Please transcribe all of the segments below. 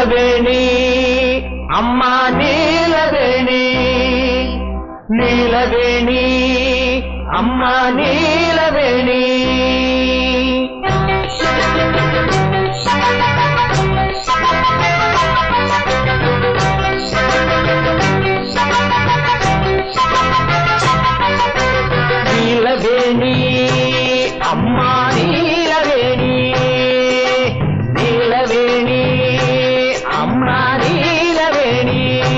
நீலவேணி அம்மா நீலவேணி நீலவேணி அம்மா நீலவேணி நீலவேணி அம்மா நீலவேணி நீலவேணி அம்மா நீலவேணி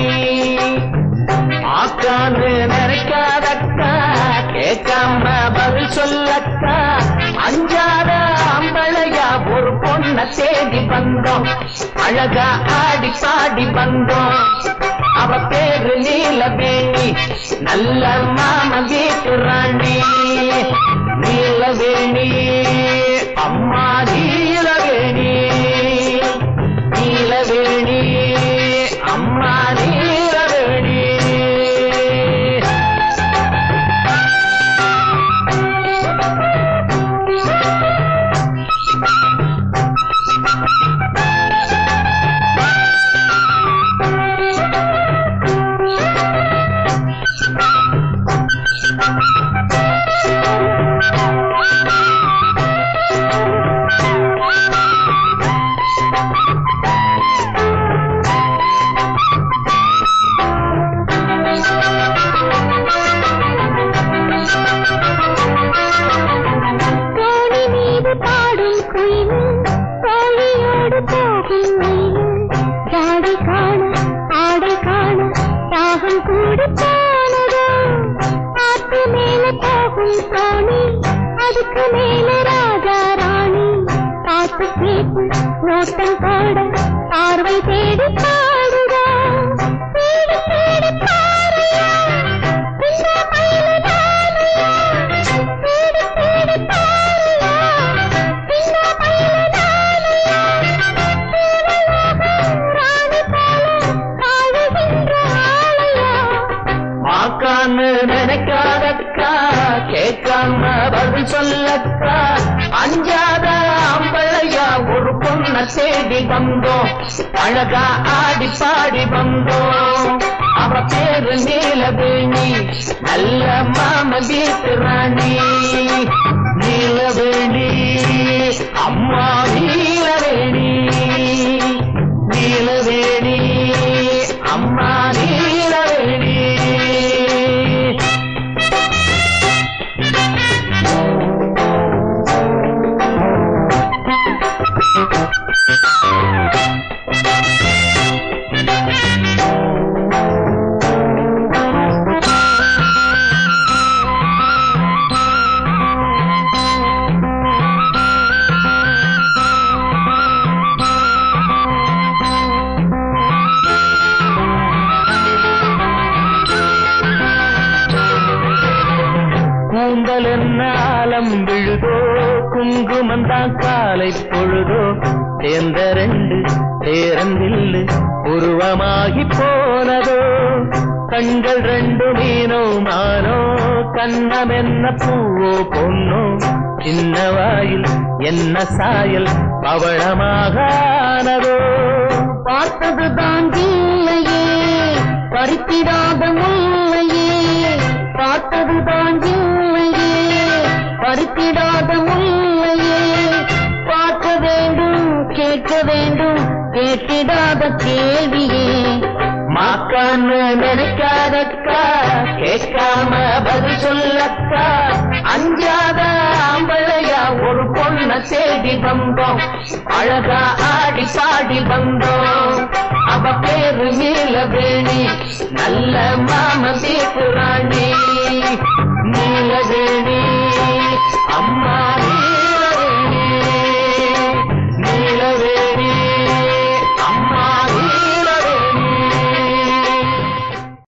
ஆக்கான்னு நினைக்காதக்கா கேட்காம பதில் சொல்லக்கா அஞ்சாத அம்பளையா ஒரு பொண்ண தேடி வந்தோம் அழகா ஆடி பாடி வந்தோம் அவ பேரு நீலவேணி நல்ல மாம வீட்டு ராணி நீலவேணி அம்மா நீலவேணி நீலவேணி அம்மா நீலவேணி தோணி மீது பாடும் குயிலும் தோழியோடு போகும் மயிலும் ஜாடை காண ஆடை காண தாகம் கூடி போனதோ ஆத்து மேல போகும் தோணி அதுக்கு மேல ராஜா ராணி காத்து கேட்டு நோட்டம் போட பார்வை தேடி பாடுதா தேடி தேடி பாறையா இந்த மயிலு நாளையா தேடி தேடி பாறையா இந்த மயிலு நாளையா தேவலோகம் ராணி போல வாழுகின்ற ஆளையா மாக்கான்னு நினைக்காதக்கா கேட்காம பதில் சொல்லக்கா அஞ்சாத அம்பளையா ஒரு பொண்ண தேடி வந்தோம் அழகா ஆடி பாடி வந்தோம் அவ பேரு நீலவேணி நல்ல மாம வீட்டு ராணி நீலவேணி அம்மா நீலவேணி நீலவேணி அம்மா நீலவேணி கூந்தல் என்ன ஆலம் விழுதோ குங்குமம் தான் காலை பொழுதோ சேர்ந்த ரெண்டு சேரந்தில்லு உருவமாகி போனதோ கண்கள் ரெண்டு மீனோ மானோ கண்ணம் என்ன பூவோ பொன்னோ சின்ன வாயில் என்ன சாயல் பவளமாக ஆனதோ பார்த்தது தான் இல்லையே பறித்திடாத முல்லையே பார்த்தது தான் இல்லையே பறித்திடாத முல்லையே பார்க்க வேண்டும் கேட்க வேண்டும் கேட்டிடாத கேள்வியே மாக்கான்னு நினைக்காதக்கா கேட்காம பதில் சொல்லக்கா அஞ்சாத ஆம்பளையா ஒரு பொண்ண தேடி வந்தோம் அழகா ஆடி பாடி வந்தோம் அவ பேரு நீலவேணி நல்ல மாம வீட்டு ராணி